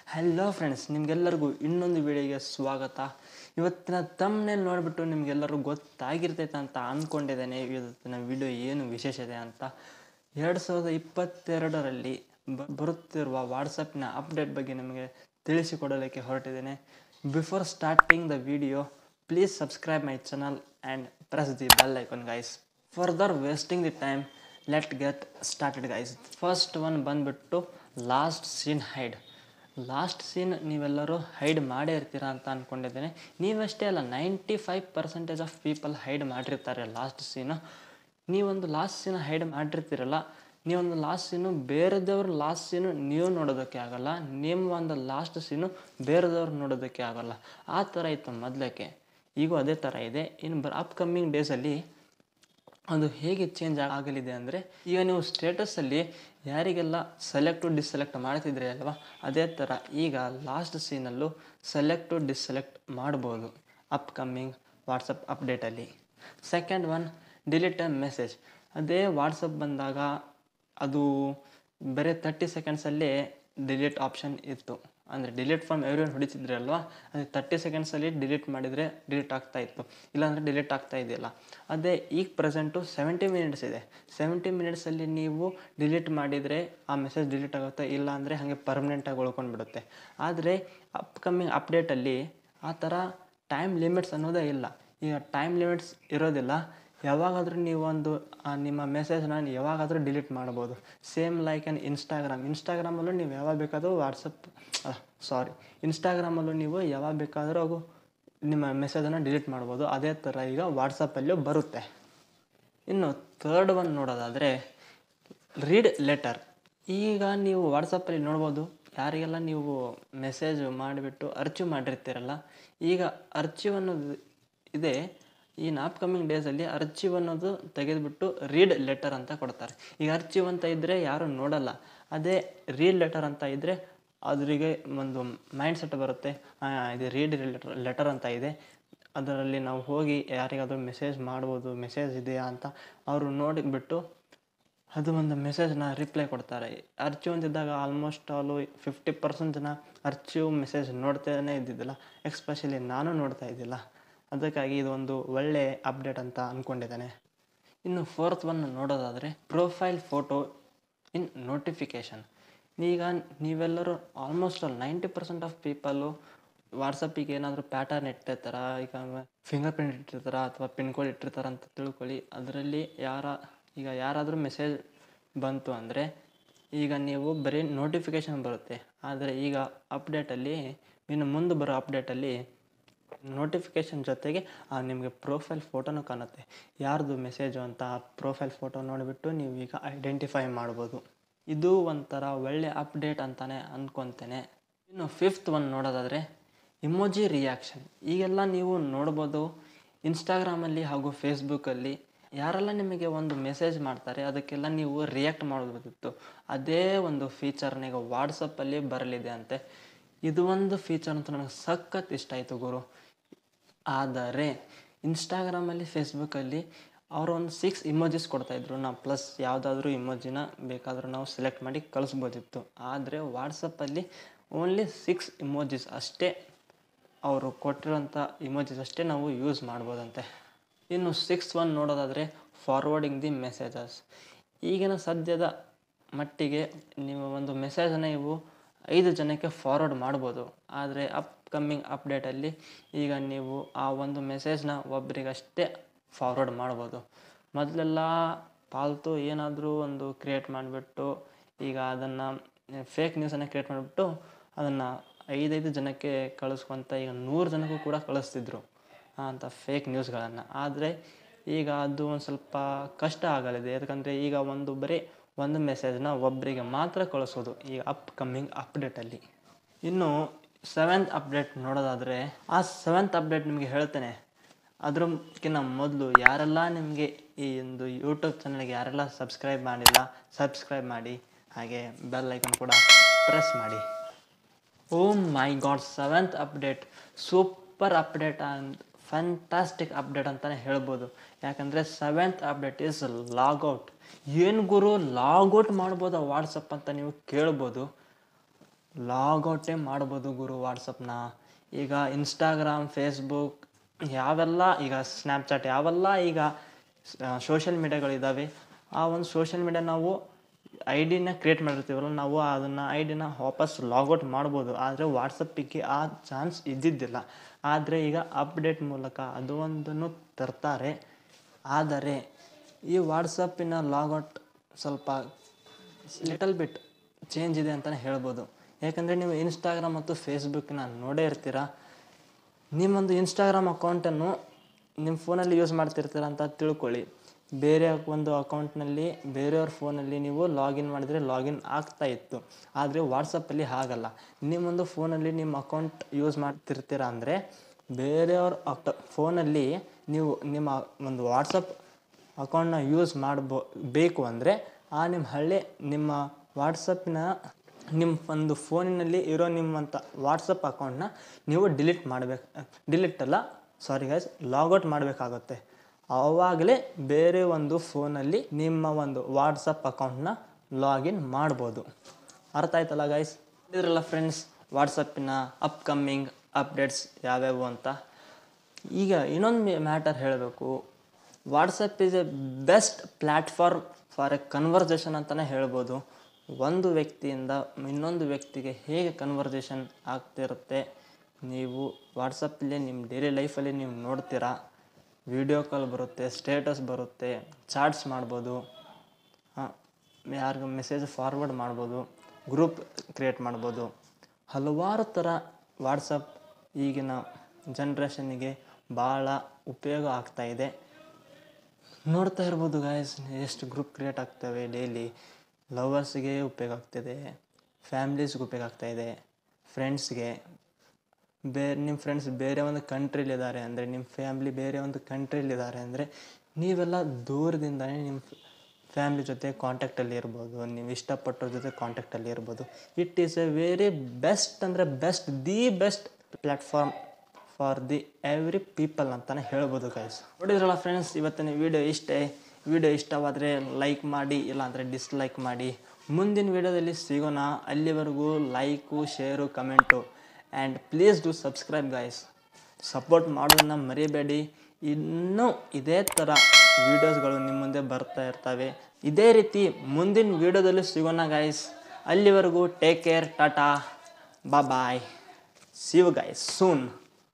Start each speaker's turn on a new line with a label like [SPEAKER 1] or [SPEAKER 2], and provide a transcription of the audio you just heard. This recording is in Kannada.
[SPEAKER 1] ಹಲೋ ಫ್ರೆಂಡ್ಸ್ ನಿಮಗೆಲ್ಲರಿಗೂ ಇನ್ನೊಂದು ವಿಡಿಯೋಗೆ ಸ್ವಾಗತ ಇವತ್ತಿನ ತಮ್ಮನೇಲಿ ನೋಡಿಬಿಟ್ಟು ನಿಮಗೆಲ್ಲರೂ ಗೊತ್ತಾಗಿರ್ತೈತೆ ಅಂತ ಅಂದ್ಕೊಂಡಿದ್ದೇನೆ ಇವತ್ತಿನ ವಿಡಿಯೋ ಏನು ವಿಶೇಷತೆ ಅಂತ ಎರಡು ಸಾವಿರದ ಇಪ್ಪತ್ತೆರಡರಲ್ಲಿ ಬ ಬರುತ್ತಿರುವ ವಾಟ್ಸಪ್ನ ಅಪ್ಡೇಟ್ ಬಗ್ಗೆ ನಿಮಗೆ ತಿಳಿಸಿಕೊಡಲಿಕ್ಕೆ ಹೊರಟಿದ್ದೇನೆ before starting the video please subscribe my channel and press the bell icon guys further wasting the time let get started guys first one ಬಂದ್ಬಿಟ್ಟು last seen hide last seen ನೀವೆಲ್ಲರೂ ಹೈಡ್ ಮಾಡೇ ಇರ್ತೀರಾ ಅಂತ ಅಂದ್ಕೊಂಡಿದ್ದೇನೆ ನೀವಷ್ಟೇ ಅಲ್ಲ ninety five percentage of people hide ಮಾಡಿರ್ತಾರೆ ಲಾಸ್ಟ್ ಸೀನು ನೀವೊಂದು ಲಾಸ್ಟ್ ಸೀನ್ ಹೈಡ್ ಮಾಡಿರ್ತೀರಲ್ಲ ನೀವೊಂದು ಲಾಸ್ಟ್ ಸೀನು ಬೇರೆದವ್ರ ಲಾಸ್ಟ್ ಸೀನು ನೀವು ನೋಡೋದಕ್ಕೆ ಆಗಲ್ಲ ನಿಮ್ಮ ಒಂದು ಲಾಸ್ಟ್ ಸೀನು ಬೇರೆದವ್ರು ನೋಡೋದಕ್ಕೆ ಆಗಲ್ಲ ಆ ಥರ ಇತ್ತು ಮೊದಲಕ್ಕೆ ಈಗೂ ಅದೇ ಥರ ಇದೆ ಇನ್ನು ಬ ಅಪ್ಕಮಿಂಗ್ ಡೇಸಲ್ಲಿ ಅದು ಹೇಗೆ ಚೇಂಜ್ ಆಗಲಿದೆ ಅಂದರೆ ಈಗ ನೀವು ಸ್ಟೇಟಸಲ್ಲಿ ಯಾರಿಗೆಲ್ಲ ಸೆಲೆಕ್ಟ್ ಟು ಡಿಸೆಲೆಕ್ಟ್ ಮಾಡ್ತಿದ್ರಿ ಅಲ್ವಾ ಅದೇ ಥರ ಈಗ ಲಾಸ್ಟ್ ಸೀನಲ್ಲೂ ಸೆಲೆಕ್ಟ್ ಟು ಡಿಸೆಲೆಕ್ಟ್ ಮಾಡ್ಬೋದು ಅಪ್ಕಮಿಂಗ್ ವಾಟ್ಸಪ್ ಅಪ್ಡೇಟಲ್ಲಿ second one delete a message ಅದೇ ವಾಟ್ಸಪ್ ಬಂದಾಗ ಅದು ಬರೀ ತರ್ಟಿ ಸೆಕೆಂಡ್ಸಲ್ಲೇ ಡಿಲೀಟ್ ಆಪ್ಷನ್ ಇತ್ತು ಅಂದರೆ ಡಿಲೀಟ್ ಫ್ರಮ್ ಎವ್ರಿ ಒನ್ ಹೊಡಿತಿದ್ರಿ ಅಲ್ವಾ ಅದು ತರ್ಟಿ ಸೆಕೆಂಡ್ಸಲ್ಲಿ ಡಿಲೀಟ್ ಮಾಡಿದರೆ ಡಿಲೀಟ್ ಆಗ್ತಾ ಇತ್ತು ಇಲ್ಲಾಂದರೆ ಡಿಲೀಟ್ ಆಗ್ತಾ ಇದೆಯಲ್ಲ ಅದೇ ಈಗ ಪ್ರೆಸೆಂಟು ಸೆವೆಂಟಿ ಮಿನಿಟ್ಸ್ ಇದೆ ಸೆವೆಂಟಿ ಮಿನಿಟ್ಸಲ್ಲಿ ನೀವು ಡಿಲೀಟ್ ಮಾಡಿದರೆ ಆ ಮೆಸೇಜ್ ಡಿಲೀಟ್ ಆಗುತ್ತೆ ಇಲ್ಲ ಅಂದರೆ ಹಾಗೆ ಪರ್ಮನೆಂಟಾಗಿ ಉಳ್ಕೊಂಡು ಬಿಡುತ್ತೆ ಆದರೆ ಅಪ್ಕಮಿಂಗ್ ಅಪ್ಡೇಟಲ್ಲಿ ಆ ಥರ ಟೈಮ್ ಲಿಮಿಟ್ಸ್ ಅನ್ನೋದೇ ಇಲ್ಲ ಈಗ ಟೈಮ್ ಲಿಮಿಟ್ಸ್ ಇರೋದಿಲ್ಲ ಯಾವಾಗಾದರೂ ನೀವು ಒಂದು ಆ ನಿಮ್ಮ ಮೆಸೇಜ್ನ ಯಾವಾಗಾದರೂ ಡಿಲೀಟ್ ಮಾಡ್ಬೋದು ಸೇಮ್ ಲೈಕ್ ಆ್ಯನ್ ಇನ್ಸ್ಟಾಗ್ರಾಮ್ ಇನ್ಸ್ಟಾಗ್ರಾಮಲ್ಲೂ ನೀವು ಯಾವಾಗ ಬೇಕಾದರೂ ವಾಟ್ಸಪ್ ಸಾರಿ ಇನ್ಸ್ಟಾಗ್ರಾಮಲ್ಲೂ ನೀವು ಯಾವಾಗ ಬೇಕಾದರೂ ಅವು ನಿಮ್ಮ ಮೆಸೇಜನ್ನು ಡಿಲೀಟ್ ಮಾಡ್ಬೋದು ಅದೇ ಥರ ಈಗ ವಾಟ್ಸಪ್ಪಲ್ಲೂ ಬರುತ್ತೆ ಇನ್ನು ಥರ್ಡ್ ಒನ್ ನೋಡೋದಾದರೆ ರೀಡ್ ಲೆಟರ್ ಈಗ ನೀವು ವಾಟ್ಸಪ್ಪಲ್ಲಿ ನೋಡ್ಬೋದು ಯಾರಿಗೆಲ್ಲ ನೀವು ಮೆಸೇಜ್ ಮಾಡಿಬಿಟ್ಟು ಅರ್ಚಿವ್ ಮಾಡಿರ್ತೀರಲ್ಲ ಈಗ ಅರ್ಚಿವ್ ಅನ್ನೋದು ಇದೆ ಈ ಅಪ್ಕಮಿಂಗ್ ಡೇಸಲ್ಲಿ ಅರ್ಚಿವ್ ಅನ್ನೋದು ತೆಗೆದುಬಿಟ್ಟು ರೀಡ್ ಲೆಟರ್ ಅಂತ ಕೊಡ್ತಾರೆ ಈಗ ಅರ್ಚಿವ್ ಅಂತ ಇದ್ದರೆ ಯಾರು ನೋಡಲ್ಲ ಅದೇ ರೀಡ್ ಲೆಟರ್ ಅಂತ ಇದ್ದರೆ ಅದರಿಗೆ ಒಂದು ಮೈಂಡ್ ಸೆಟ್ ಬರುತ್ತೆ ಇದು ರೀಡ್ ಲೆಟರ್ ಲೆಟರ್ ಅಂತ ಇದೆ ಅದರಲ್ಲಿ ನಾವು ಹೋಗಿ ಯಾರಿಗಾದರೂ ಮೆಸೇಜ್ ಮಾಡ್ಬೋದು ಮೆಸೇಜ್ ಇದೆಯಾ ಅಂತ ಅವರು ನೋಡಿಬಿಟ್ಟು ಅದು ಒಂದು ಮೆಸೇಜ್ನ ರಿಪ್ಲೈ ಕೊಡ್ತಾರೆ ಅರ್ಚಿವ್ ಅಂತಿದ್ದಾಗ ಆಲ್ಮೋಸ್ಟ್ ಆಲು ಫಿಫ್ಟಿ ಪರ್ಸೆಂಟ್ ಜನ ಅರ್ಚಿವ್ ಮೆಸೇಜ್ ನೋಡ್ತಾನೆ ಇದ್ದಿದ್ದಿಲ್ಲ ಎಕ್ಸ್ಪೆಷಲಿ ನಾನು ನೋಡ್ತಾ ಇದ್ದಿಲ್ಲ ಅದಕ್ಕಾಗಿ ಇದು ಒಂದು ಒಳ್ಳೆ ಅಪ್ಡೇಟ್ ಅಂತ ಅಂದ್ಕೊಂಡಿದ್ದೇನೆ ಇನ್ನು ಫೋರ್ತ್ ಒನ್ ನೋಡೋದಾದರೆ ಪ್ರೊಫೈಲ್ ಫೋಟೋ ಇನ್ ನೋಟಿಫಿಕೇಷನ್ ಈಗ ನೀವೆಲ್ಲರೂ almost all ninety percent of people ವಾಟ್ಸಪ್ಪಿಗೆ ಏನಾದರೂ ಪ್ಯಾಟರ್ನ್ ಇಟ್ಟಿರ್ತಾರ ಈಗ ಫಿಂಗರ್ ಪ್ರಿಂಟ್ ಇಟ್ಟಿರ್ತಾರ ಅಥವಾ ಪಿನ್ ಕೋಡ್ ಇಟ್ಟಿರ್ತಾರ ಅಂತ ತಿಳ್ಕೊಳ್ಳಿ ಅದರಲ್ಲಿ ಯಾರ ಈಗ ಯಾರಾದರೂ ಮೆಸೇಜ್ ಬಂತು ಅಂದರೆ ಈಗ ನೀವು ಬರೀ ನೋಟಿಫಿಕೇಷನ್ ಬರುತ್ತೆ ಆದರೆ ಈಗ ಅಪ್ಡೇಟಲ್ಲಿ ಇನ್ನು ಮುಂದೆ ಬರೋ ಅಪ್ಡೇಟಲ್ಲಿ ನೋಟಿಫಿಕೇಷನ್ ಜೊತೆಗೆ ನಿಮಗೆ ಪ್ರೊಫೈಲ್ ಫೋಟೋನೂ ಕಾಣುತ್ತೆ ಯಾರ್ದು ಮೆಸೇಜು ಅಂತ ಆ ಪ್ರೊಫೈಲ್ ಫೋಟೋ ನೋಡಿಬಿಟ್ಟು ನೀವು ಈಗ ಐಡೆಂಟಿಫೈ ಮಾಡ್ಬೋದು ಇದು ಒಂಥರ ಒಳ್ಳೆ ಅಪ್ಡೇಟ್ ಅಂತಲೇ ಅಂದ್ಕೊತೇನೆ ಇನ್ನು ಫಿಫ್ತ್ ಒನ್ ನೋಡೋದಾದರೆ ಇಮೋಜಿ ರಿಯಾಕ್ಷನ್ ಈಗೆಲ್ಲ ನೀವು ನೋಡ್ಬೋದು ಇನ್ಸ್ಟಾಗ್ರಾಮಲ್ಲಿ ಹಾಗೂ ಫೇಸ್ಬುಕ್ಕಲ್ಲಿ ಯಾರೆಲ್ಲ ನಿಮಗೆ ಒಂದು ಮೆಸೇಜ್ ಮಾಡ್ತಾರೆ ಅದಕ್ಕೆಲ್ಲ ನೀವು ರಿಯಾಕ್ಟ್ ಮಾಡೋದಿತ್ತು ಅದೇ ಒಂದು ಫೀಚರ್ನ ಈಗ ವಾಟ್ಸಪ್ಪಲ್ಲಿ ಬರಲಿದೆ ಅಂತೆ ಇದು ಒಂದು ಫೀಚರ್ ಅಂತೂ ನನಗೆ ಸಖತ್ ಇಷ್ಟ ಆಯಿತು ಗುರು ಆದರೆ ಇನ್ಸ್ಟಾಗ್ರಾಮಲ್ಲಿ ಫೇಸ್ಬುಕ್ಕಲ್ಲಿ ಅವರು ಒಂದು ಸಿಕ್ಸ್ ಇಮೋಜಿಸ್ ಕೊಡ್ತಾಯಿದ್ರು ನಾವು ಪ್ಲಸ್ ಯಾವುದಾದ್ರೂ ಇಮೋಜಿನ ಬೇಕಾದರೂ ನಾವು ಸೆಲೆಕ್ಟ್ ಮಾಡಿ ಕಳಿಸ್ಬೋದಿತ್ತು ಆದರೆ ವಾಟ್ಸಪ್ಪಲ್ಲಿ ಓನ್ಲಿ ಸಿಕ್ಸ್ ಇಮೋಜಿಸ್ ಅಷ್ಟೇ ಅವರು ಕೊಟ್ಟಿರೋಂಥ ಇಮೋಜಿಸ್ ಅಷ್ಟೇ ನಾವು ಯೂಸ್ ಮಾಡ್ಬೋದಂತೆ ಇನ್ನು ಸಿಕ್ಸ್ ಒನ್ ನೋಡೋದಾದರೆ ಫಾರ್ವರ್ಡಿಂಗ್ ದಿ ಮೆಸೇಜಸ್ ಈಗಿನ ಸದ್ಯದ ಮಟ್ಟಿಗೆ ನೀವು ಒಂದು ಮೆಸೇಜನ್ನು ನೀವು ಐದು ಜನಕ್ಕೆ ಫಾರ್ವರ್ಡ್ ಮಾಡ್ಬೋದು ಆದರೆ ಅಪ್ಕಮಿಂಗ್ ಅಪ್ಡೇಟಲ್ಲಿ ಈಗ ನೀವು ಆ ಒಂದು ಮೆಸೇಜ್ನ ಒಬ್ಬರಿಗಷ್ಟೇ ಫಾರ್ವರ್ಡ್ ಮಾಡ್ಬೋದು ಮೊದಲೆಲ್ಲ ಪಾಲ್ತು ಏನಾದರೂ ಒಂದು ಕ್ರಿಯೇಟ್ ಮಾಡಿಬಿಟ್ಟು ಈಗ ಅದನ್ನು ಫೇಕ್ ನ್ಯೂಸನ್ನು ಕ್ರಿಯೇಟ್ ಮಾಡಿಬಿಟ್ಟು ಅದನ್ನು ಐದೈದು ಜನಕ್ಕೆ ಕಳಿಸ್ಕೊಂತ ಈಗ ನೂರು ಜನಕ್ಕೂ ಕೂಡ ಕಳಿಸ್ತಿದ್ರು ಅಂತ ಫೇಕ್ ನ್ಯೂಸ್ಗಳನ್ನು ಆದರೆ ಈಗ ಅದು ಒಂದು ಸ್ವಲ್ಪ ಕಷ್ಟ ಆಗಲಿದೆ ಯಾಕಂದರೆ ಈಗ ಒಂದು ಬರೀ ಒಂದು ಮೆಸೇಜ್ನ ಒಬ್ಬರಿಗೆ ಮಾತ್ರ ಕಳಿಸೋದು ಈಗ ಅಪ್ಕಮಿಂಗ್ ಅಪ್ಡೇಟಲ್ಲಿ ಇನ್ನು ಸೆವೆಂತ್ ಅಪ್ಡೇಟ್ ನೋಡೋದಾದರೆ ಆ ಸೆವೆಂತ್ ಅಪ್ಡೇಟ್ ನಿಮಗೆ ಹೇಳ್ತೇನೆ ಅದ್ರಕ್ಕಿಂತ ಮೊದಲು ಯಾರೆಲ್ಲ ನಿಮಗೆ ಈ ಒಂದು ಯೂಟ್ಯೂಬ್ ಚಾನಲ್ಗೆ ಯಾರೆಲ್ಲ ಸಬ್ಸ್ಕ್ರೈಬ್ ಮಾಡಿಲ್ಲ ಸಬ್ಸ್ಕ್ರೈಬ್ ಮಾಡಿ ಹಾಗೆ ಬೆಲ್ ಐಕನ್ ಕೂಡ ಪ್ರೆಸ್ ಮಾಡಿ oh my god seventh update super update and fantastic update ಅಂತಲೇ ಹೇಳ್ಬೋದು ಯಾಕಂದರೆ ಸೆವೆಂತ್ ಅಪ್ಡೇಟ್ ಈಸ್ ಲಾಗೌಟ್ ಏನು ಗುರು ಲಾಗೌಟ್ ಮಾಡ್ಬೋದಾ ವಾಟ್ಸಪ್ ಅಂತ ನೀವು ಕೇಳ್ಬೋದು ಲಾಗೌಟೇ ಮಾಡ್ಬೋದು ಗುರು ವಾಟ್ಸಪ್ನ ಈಗ ಇನ್ಸ್ಟಾಗ್ರಾಮ್ ಫೇಸ್ಬುಕ್ ಯಾವೆಲ್ಲ ಈಗ ಸ್ನ್ಯಾಪ್ಚಾಟ್ ಯಾವೆಲ್ಲ ಈಗ ಸೋಷಿಯಲ್ ಮೀಡಿಯಾಗಳಿದ್ದಾವೆ ಆ ಒಂದು ಸೋಷಿಯಲ್ ಮೀಡಿಯಾ ನಾವು ಐ ಡಿನ ಕ್ರಿಯೇಟ್ ಮಾಡಿರ್ತೀವಲ್ಲ ನಾವು ಅದನ್ನು ಐ ಡಿನ ವಾಪಸ್ ಲಾಗೌಟ್ ಮಾಡ್ಬೋದು ಆದರೆ ವಾಟ್ಸಪ್ಪಿಗೆ ಆ ಚಾನ್ಸ್ ಇದ್ದಿದ್ದಿಲ್ಲ ಆದರೆ ಈಗ ಅಪ್ಡೇಟ್ ಮೂಲಕ ಅದು ಒಂದನ್ನು ತರ್ತಾರೆ ಆದರೆ ಈ ವಾಟ್ಸಪ್ಪಿನ ಲಾಗೌಟ್ ಸ್ವಲ್ಪ ಲಿಟಲ್ ಬಿಟ್ ಚೇಂಜ್ ಇದೆ ಅಂತಲೇ ಹೇಳ್ಬೋದು ಯಾಕಂದರೆ ನೀವು ಇನ್ಸ್ಟಾಗ್ರಾಮ್ ಮತ್ತು ಫೇಸ್ಬುಕ್ನ ನೋಡೇ ಇರ್ತೀರ ನಿಮ್ಮೊಂದು ಇನ್ಸ್ಟಾಗ್ರಾಮ್ ಅಕೌಂಟನ್ನು ನಿಮ್ಮ ಫೋನಲ್ಲಿ ಯೂಸ್ ಮಾಡ್ತಿರ್ತೀರ ಅಂತ ತಿಳ್ಕೊಳ್ಳಿ ಬೇರೆ ಒಂದು ಅಕೌಂಟ್ನಲ್ಲಿ ಬೇರೆಯವ್ರ ಫೋನಲ್ಲಿ ನೀವು ಲಾಗಿನ್ ಮಾಡಿದರೆ ಲಾಗಿನ್ ಆಗ್ತಾ ಇತ್ತು ಆದರೆ ವಾಟ್ಸಪ್ಪಲ್ಲಿ ಹಾಗಲ್ಲ ನಿಮ್ಮೊಂದು ಫೋನಲ್ಲಿ ನಿಮ್ಮ ಅಕೌಂಟ್ ಯೂಸ್ ಮಾಡ್ತಿರ್ತೀರ ಅಂದರೆ ಬೇರೆಯವ್ರ ಅಕ ಫೋನಲ್ಲಿ ನೀವು ನಿಮ್ಮ ಒಂದು ವಾಟ್ಸಪ್ ಅಕೌಂಟ್ನ ಯೂಸ್ ಮಾಡ್ಬೋ ಬೇಕು ಅಂದರೆ ಆ ನಿಮ್ಮ ಹಳ್ಳಿ ನಿಮ್ಮ ವಾಟ್ಸಪ್ಪಿನ ನಿಮ್ಮ ಒಂದು ಫೋನಿನಲ್ಲಿ ಇರೋ ನಿಮ್ಮಂಥ ವಾಟ್ಸಪ್ ಅಕೌಂಟ್ನ ನೀವು ಡಿಲೀಟ್ ಮಾಡಬೇಕು ಡಿಲೀಟ್ ಅಲ್ಲ ಸಾರಿ ಗೈಸ್ ಲಾಗೌಟ್ ಮಾಡಬೇಕಾಗುತ್ತೆ ಆವಾಗಲೇ ಬೇರೆ ಒಂದು ಫೋನಲ್ಲಿ ನಿಮ್ಮ ಒಂದು ವಾಟ್ಸಪ್ ಅಕೌಂಟ್ನ ಲಾಗಿನ್ ಮಾಡ್ಬೋದು ಅರ್ಥ ಆಯ್ತಲ್ಲ ಗೈಸ್ ಇದ್ರಲ್ಲ ಫ್ರೆಂಡ್ಸ್ ವಾಟ್ಸಪ್ಪಿನ ಅಪ್ಕಮ್ಮಿಂಗ್ ಅಪ್ಡೇಟ್ಸ್ ಯಾವ್ಯಾವು ಅಂತ ಈಗ ಇನ್ನೊಂದು ಮ್ಯಾಟರ್ ಹೇಳಬೇಕು WhatsApp is a best platform for a conversation ಅಂತಲೇ ಹೇಳ್ಬೋದು ಒಂದು ವ್ಯಕ್ತಿಯಿಂದ ಇನ್ನೊಂದು ವ್ಯಕ್ತಿಗೆ ಹೇಗೆ ಕನ್ವರ್ಜೇಷನ್ ಆಗ್ತಿರುತ್ತೆ ನೀವು ವಾಟ್ಸಪ್ಪಲ್ಲಿ ನಿಮ್ಮ ಡೈಲಿ ಲೈಫಲ್ಲಿ ನೀವು ನೋಡ್ತೀರಾ ವಿಡಿಯೋ ಕಾಲ್ ಬರುತ್ತೆ ಸ್ಟೇಟಸ್ ಬರುತ್ತೆ ಚಾಟ್ಸ್ ಮಾಡ್ಬೋದು ಯಾರಿಗೂ ಮೆಸೇಜ್ ಫಾರ್ವರ್ಡ್ ಮಾಡ್ಬೋದು ಗ್ರೂಪ್ ಕ್ರಿಯೇಟ್ ಮಾಡ್ಬೋದು ಹಲವಾರು ಥರ ವಾಟ್ಸಪ್ ಈಗಿನ ಜನ್ರೇಷನ್ನಿಗೆ ಭಾಳ ಉಪಯೋಗ ಆಗ್ತಾ ಇದೆ ನೋಡ್ತಾ ಇರ್ಬೋದು ಗಾಯಸ್ ಎಷ್ಟು ಗ್ರೂಪ್ ಕ್ರಿಯೇಟ್ ಆಗ್ತವೆ ಡೈಲಿ ಲವರ್ಸ್ಗೆ ಉಪಯೋಗ ಆಗ್ತಿದೆ ಫ್ಯಾಮ್ಲೀಸ್ಗೆ ಉಪಯೋಗ ಆಗ್ತಾ ಇದೆ ಫ್ರೆಂಡ್ಸ್ಗೆ ಬೇರೆ ನಿಮ್ಮ ಫ್ರೆಂಡ್ಸ್ ಬೇರೆ ಒಂದು ಕಂಟ್ರಿಲಿದ್ದಾರೆ ಅಂದರೆ ನಿಮ್ಮ ಫ್ಯಾಮ್ಲಿ ಬೇರೆ ಒಂದು ಕಂಟ್ರಿಲಿದ್ದಾರೆ ಅಂದರೆ ನೀವೆಲ್ಲ ದೂರದಿಂದನೇ ನಿಮ್ಮ ಫ್ಯಾಮ್ಲಿ ಜೊತೆ ಕಾಂಟ್ಯಾಕ್ಟಲ್ಲಿ ಇರ್ಬೋದು ನೀವು ಇಷ್ಟಪಟ್ಟವ್ರ ಜೊತೆ ಕಾಂಟ್ಯಾಕ್ಟಲ್ಲಿ ಇರ್ಬೋದು it is a very best ಅಂದರೆ best the best platform for the every people ಅಂತಲೇ ಹೇಳ್ಬೋದು ಗೈಸ್ ನೋಡಿದ್ರಲ್ಲ ಫ್ರೆಂಡ್ಸ್ ಇವತ್ತಿನ ವಿಡಿಯೋ ಇಷ್ಟೇ ವಿಡಿಯೋ ಇಷ್ಟವಾದರೆ ಲೈಕ್ ಮಾಡಿ ಇಲ್ಲಾಂದರೆ ಡಿಸ್ಲೈಕ್ ಮಾಡಿ ಮುಂದಿನ ವಿಡಿಯೋದಲ್ಲಿ ಸಿಗೋಣ ಅಲ್ಲಿವರೆಗೂ like share comment and please do subscribe guys support ಮಾಡೋದನ್ನ ಮರಿಬೇಡಿ ಇನ್ನೂ ಇದೇ ಥರ ವೀಡಿಯೋಸ್ಗಳು ನಿಮ್ಮ ಮುಂದೆ ಬರ್ತಾ ಇರ್ತವೆ ಇದೇ ರೀತಿ ಮುಂದಿನ ವೀಡಿಯೋದಲ್ಲಿ ಸಿಗೋಣ ಗೈಸ್ ಅಲ್ಲಿವರೆಗೂ ಟೇಕ್ ಕೇರ್ ಟಾಟಾ ಬಾ bye see you guys soon